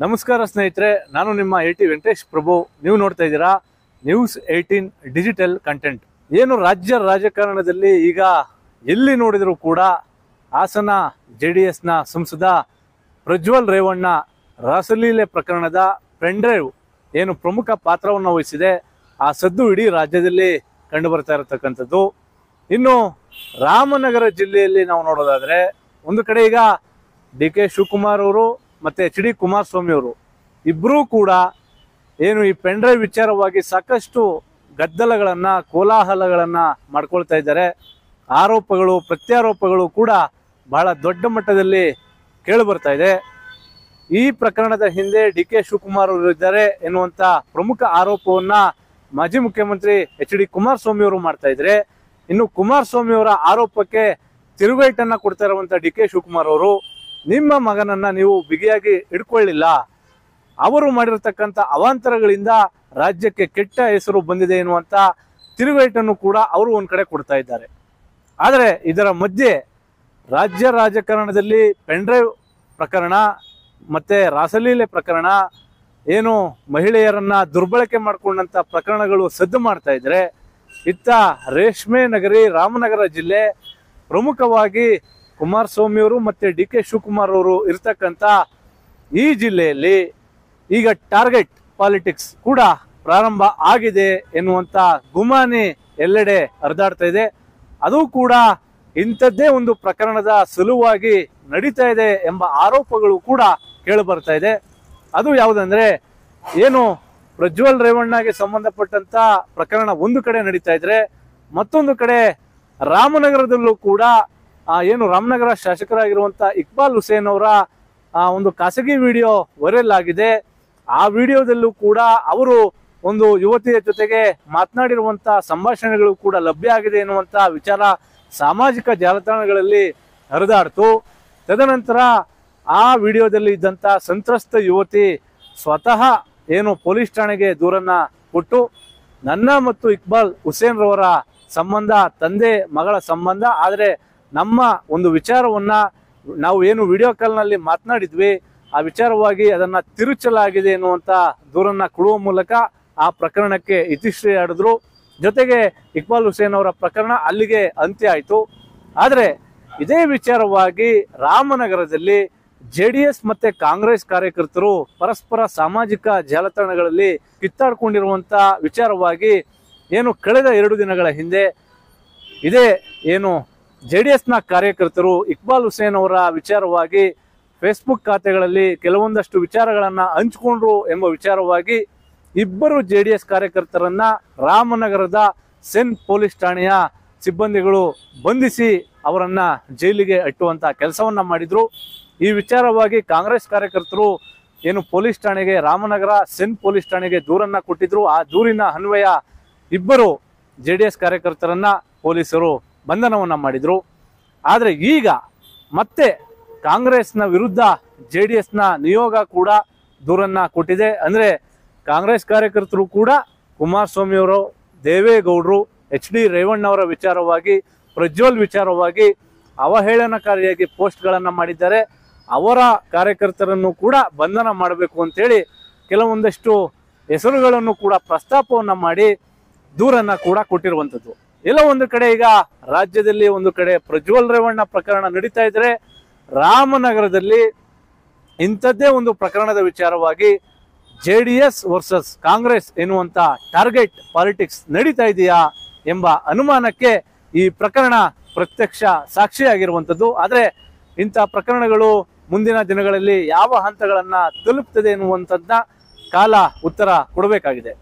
ನಮಸ್ಕಾರ ಸ್ನೇಹಿತರೆ ನಾನು ನಿಮ್ಮ ಎ ಟಿ ವೆಂಕಟೇಶ್ ಪ್ರಭು ನೀವು ನೋಡ್ತಾ ಇದ್ದೀರಾ ನ್ಯೂಸ್ ಏಯ್ಟೀನ್ ಡಿಜಿಟಲ್ ಕಂಟೆಂಟ್ ಏನು ರಾಜ್ಯ ರಾಜಕಾರಣದಲ್ಲಿ ಈಗ ಎಲ್ಲಿ ನೋಡಿದರೂ ಕೂಡ ಹಾಸನ ಜೆ ಡಿ ಎಸ್ನ ಸಂಸದ ಪ್ರಜ್ವಲ್ ರೇವಣ್ಣ ರಾಸಲೀಲೆ ಪ್ರಕರಣದ ಪೆಂಡ್ರೈವ್ ಏನು ಪ್ರಮುಖ ಪಾತ್ರವನ್ನು ವಹಿಸಿದೆ ಆ ಸದ್ದು ಇಡೀ ರಾಜ್ಯದಲ್ಲಿ ಕಂಡು ಬರ್ತಾ ಇರತಕ್ಕಂಥದ್ದು ಇನ್ನು ರಾಮನಗರ ಜಿಲ್ಲೆಯಲ್ಲಿ ನಾವು ನೋಡೋದಾದ್ರೆ ಒಂದು ಕಡೆ ಈಗ ಡಿ ಕೆ ಶಿವಕುಮಾರ್ ಅವರು ಮತ್ತೆ ಎಚ್ ಡಿ ಕುಮಾರಸ್ವಾಮಿ ಅವರು ಇಬ್ಬರೂ ಕೂಡ ಏನು ಈ ಪೆಂಡ್ರೈವ್ ವಿಚಾರವಾಗಿ ಸಾಕಷ್ಟು ಗದ್ದಲಗಳನ್ನ ಕೋಲಾಹಲಗಳನ್ನ ಮಾಡ್ಕೊಳ್ತಾ ಇದ್ದಾರೆ ಆರೋಪಗಳು ಪ್ರತ್ಯಾರೋಪಗಳು ಕೂಡ ಬಹಳ ದೊಡ್ಡ ಮಟ್ಟದಲ್ಲಿ ಕೇಳಿ ಬರ್ತಾ ಇದೆ ಈ ಪ್ರಕರಣದ ಹಿಂದೆ ಡಿ ಕೆ ಶಿವಕುಮಾರ್ ಅವರು ಇದ್ದಾರೆ ಎನ್ನುವಂತ ಪ್ರಮುಖ ಆರೋಪವನ್ನ ಮಾಜಿ ಮುಖ್ಯಮಂತ್ರಿ ಎಚ್ ಡಿ ಕುಮಾರಸ್ವಾಮಿ ಅವರು ಮಾಡ್ತಾ ಇದ್ರೆ ಇನ್ನು ಕುಮಾರಸ್ವಾಮಿ ಅವರ ಆರೋಪಕ್ಕೆ ತಿರುಗೇಟನ್ನ ಕೊಡ್ತಾ ಇರುವಂತ ಡಿ ಕೆ ಶಿವಕುಮಾರ್ ಅವರು ನಿಮ್ಮ ಮಗನನ್ನ ನೀವು ಬಿಗಿಯಾಗಿ ಇಡ್ಕೊಳ್ಳಿಲ್ಲ ಅವರು ಮಾಡಿರತಕ್ಕಂತ ಅವಾಂತರಗಳಿಂದ ರಾಜ್ಯಕ್ಕೆ ಕೆಟ್ಟ ಹೆಸರು ಬಂದಿದೆ ಎನ್ನುವಂತ ತಿರುಗೇಟನ್ನು ಕೂಡ ಅವರು ಒಂದ್ ಕಡೆ ಕೊಡ್ತಾ ಇದ್ದಾರೆ ಆದರೆ ಇದರ ಮಧ್ಯೆ ರಾಜ್ಯ ರಾಜಕಾರಣದಲ್ಲಿ ಪೆಂಡ್ರೈವ್ ಪ್ರಕರಣ ಮತ್ತೆ ರಾಸಲೀಲೆ ಪ್ರಕರಣ ಏನು ಮಹಿಳೆಯರನ್ನ ದುರ್ಬಳಕೆ ಮಾಡಿಕೊಂಡಂತ ಪ್ರಕರಣಗಳು ಸದ್ದು ಮಾಡ್ತಾ ಇದ್ರೆ ಇತ್ತ ರೇಷ್ಮೆ ನಗರಿ ರಾಮನಗರ ಜಿಲ್ಲೆ ಪ್ರಮುಖವಾಗಿ ಕುಮಾರಸ್ವಾಮಿ ಅವರು ಮತ್ತೆ ಡಿ ಕೆ ಶಿವಕುಮಾರ್ ಅವರು ಇರ್ತಕ್ಕಂಥ ಈ ಜಿಲ್ಲೆಯಲ್ಲಿ ಈಗ ಟಾರ್ಗೆಟ್ ಪಾಲಿಟಿಕ್ಸ್ ಕೂಡ ಪ್ರಾರಂಭ ಆಗಿದೆ ಎನ್ನುವಂತ ಗುಮಾನಿ ಎಲ್ಲೆಡೆ ಹರಿದಾಡ್ತಾ ಇದೆ ಅದು ಕೂಡ ಇಂಥದ್ದೇ ಒಂದು ಪ್ರಕರಣದ ಸಲುವಾಗಿ ನಡೀತಾ ಇದೆ ಎಂಬ ಆರೋಪಗಳು ಕೂಡ ಕೇಳಿ ಬರ್ತಾ ಇದೆ ಅದು ಯಾವುದಂದ್ರೆ ಏನು ಪ್ರಜ್ವಲ್ ರೇವಣ್ಣಗೆ ಸಂಬಂಧಪಟ್ಟಂತ ಪ್ರಕರಣ ಒಂದು ಕಡೆ ನಡೀತಾ ಇದ್ರೆ ಮತ್ತೊಂದು ಕಡೆ ರಾಮನಗರದಲ್ಲೂ ಕೂಡ ಆ, ಏನು ರಾಮನಗರ ಶಾಸಕರಾಗಿರುವಂತ ಇಕ್ಬಾಲ್ ಹುಸೇನ್ ಅವರ ಆ, ಒಂದು ಖಾಸಗಿ ವಿಡಿಯೋ ವೈರಲ್ ಆಗಿದೆ ಆ ವಿಡಿಯೋದಲ್ಲೂ ಕೂಡ ಅವರು ಒಂದು ಯುವತಿಯ ಜೊತೆಗೆ ಮಾತನಾಡಿರುವಂತ ಸಂಭಾಷಣೆಗಳು ಕೂಡ ಲಭ್ಯ ಆಗಿದೆ ಎನ್ನುವಂತ ವಿಚಾರ ಸಾಮಾಜಿಕ ಜಾಲತಾಣಗಳಲ್ಲಿ ಹರಿದಾಡ್ತು ತದನಂತರ ಆ ವಿಡಿಯೋದಲ್ಲಿ ಇದ್ದಂತ ಸಂತ್ರಸ್ತ ಯುವತಿ ಸ್ವತಃ ಏನು ಪೊಲೀಸ್ ಠಾಣೆಗೆ ದೂರನ್ನ ಕೊಟ್ಟು ನನ್ನ ಮತ್ತು ಇಕ್ಬಾಲ್ ಹುಸೇನ್ ರವರ ಸಂಬಂಧ ತಂದೆ ಮಗಳ ಸಂಬಂಧ ಆದರೆ ನಮ್ಮ ಒಂದು ವಿಚಾರವನ್ನ ನಾವು ಏನು ವಿಡಿಯೋ ಕಾಲ್ನಲ್ಲಿ ಮಾತನಾಡಿದ್ವಿ ಆ ವಿಚಾರವಾಗಿ ಅದನ್ನ ತಿರುಚಲಾಗಿದೆ ಎನ್ನುವಂತ ದೂರನ್ನ ಕೊಡುವ ಮೂಲಕ ಆ ಪ್ರಕರಣಕ್ಕೆ ಇತಿಶ್ರೀ ಆಡಿದ್ರು ಜೊತೆಗೆ ಇಕ್ಬಾಲ್ ಹುಸೇನ್ ಅವರ ಪ್ರಕರಣ ಅಲ್ಲಿಗೆ ಅಂತ್ಯ ಆಯಿತು ಆದರೆ ಇದೇ ವಿಚಾರವಾಗಿ ರಾಮನಗರದಲ್ಲಿ ಜೆ ಡಿ ಎಸ್ ಮತ್ತೆ ಕಾಂಗ್ರೆಸ್ ಕಾರ್ಯಕರ್ತರು ಪರಸ್ಪರ ಸಾಮಾಜಿಕ ಜಾಲತಾಣಗಳಲ್ಲಿ ಕಿತ್ತಾಡ್ಕೊಂಡಿರುವಂತ ವಿಚಾರವಾಗಿ ಏನು ಕಳೆದ ಎರಡು ದಿನಗಳ ಹಿಂದೆ ಇದೇ ಏನು ಜೆ ಡಿ ಎಸ್ನ ಕಾರ್ಯಕರ್ತರು ಇಕ್ಬಾಲ್ ಹುಸೇನ್ ಅವರ ವಿಚಾರವಾಗಿ ಫೇಸ್ಬುಕ್ ಖಾತೆಗಳಲ್ಲಿ ಕೆಲವೊಂದಷ್ಟು ವಿಚಾರಗಳನ್ನ ಹಂಚಿಕೊಂಡ್ರು ಎಂಬ ವಿಚಾರವಾಗಿ ಇಬ್ಬರು ಜೆ ಡಿ ಎಸ್ ಕಾರ್ಯಕರ್ತರನ್ನ ರಾಮನಗರದ ಸೆನ್ ಪೊಲೀಸ್ ಠಾಣೆಯ ಸಿಬ್ಬಂದಿಗಳು ಬಂಧಿಸಿ ಅವರನ್ನ ಜೈಲಿಗೆ ಅಟ್ಟುವಂತ ಕೆಲಸವನ್ನ ಮಾಡಿದ್ರು ಈ ವಿಚಾರವಾಗಿ ಕಾಂಗ್ರೆಸ್ ಕಾರ್ಯಕರ್ತರು ಏನು ಪೊಲೀಸ್ ಠಾಣೆಗೆ ರಾಮನಗರ ಸೆನ್ ಪೊಲೀಸ್ ಠಾಣೆಗೆ ದೂರನ್ನ ಕೊಟ್ಟಿದ್ರು ಆ ದೂರಿನ ಅನ್ವಯ ಇಬ್ಬರು ಜೆ ಡಿ ಎಸ್ ಕಾರ್ಯಕರ್ತರನ್ನ ಪೊಲೀಸರು ಬಂಧನವನ್ನ ಮಾಡಿದ್ರು ಆದ್ರೆ ಈಗ ಮತ್ತೆ ಕಾಂಗ್ರೆಸ್ನ ವಿರುದ್ಧ ಜೆ ಡಿ ಎಸ್ನ ನಿಯೋಗ ಕೂಡ ದೂರನ್ನ ಕೊಟ್ಟಿದೆ ಅಂದ್ರೆ ಕಾಂಗ್ರೆಸ್ ಕಾರ್ಯಕರ್ತರು ಕೂಡ ಕುಮಾರಸ್ವಾಮಿ ಅವರು ದೇವೇಗೌಡರು ಎಚ್ ಡಿ ರೇವಣ್ಣ ಅವರ ವಿಚಾರವಾಗಿ ಪ್ರಜ್ವಲ್ ವಿಚಾರವಾಗಿ ಅವಹೇಳನಕಾರಿಯಾಗಿ ಪೋಸ್ಟ್ಗಳನ್ನ ಮಾಡಿದ್ದಾರೆ ಅವರ ಕಾರ್ಯಕರ್ತರನ್ನು ಕೂಡ ಬಂಧನ ಮಾಡಬೇಕು ಅಂತೇಳಿ ಕೆಲವೊಂದಷ್ಟು ಹೆಸರುಗಳನ್ನು ಕೂಡ ಪ್ರಸ್ತಾಪವನ್ನ ಮಾಡಿ ದೂರನ್ನ ಕೂಡ ಕೊಟ್ಟಿರುವಂತದ್ದು ಎಲ್ಲ ಒಂದು ಕಡೆ ಈಗ ರಾಜ್ಯದಲ್ಲಿ ಒಂದು ಕಡೆ ಪ್ರಜ್ವಲ್ ರೇವಣ್ಣ ಪ್ರಕರಣ ನಡೀತಾ ಇದ್ರೆ ರಾಮನಗರದಲ್ಲಿ ಇಂಥದ್ದೇ ಒಂದು ಪ್ರಕರಣದ ವಿಚಾರವಾಗಿ J D S versus Congress ಎನ್ನುವಂತ ಟಾರ್ಗೆಟ್ ಪಾಲಿಟಿಕ್ಸ್ ನಡೀತಾ ಇದೆಯಾ ಎಂಬ ಅನುಮಾನಕ್ಕೆ ಈ ಪ್ರಕರಣ ಪ್ರತ್ಯಕ್ಷ ಸಾಕ್ಷಿಯಾಗಿರುವಂಥದ್ದು ಆದರೆ ಇಂಥ ಪ್ರಕರಣಗಳು ಮುಂದಿನ ದಿನಗಳಲ್ಲಿ ಯಾವ ಹಂತಗಳನ್ನ ತಲುಪ್ತದೆ ಎನ್ನುವಂಥದ್ದನ್ನ ಕಾಲ ಉತ್ತರ ಕೊಡಬೇಕಾಗಿದೆ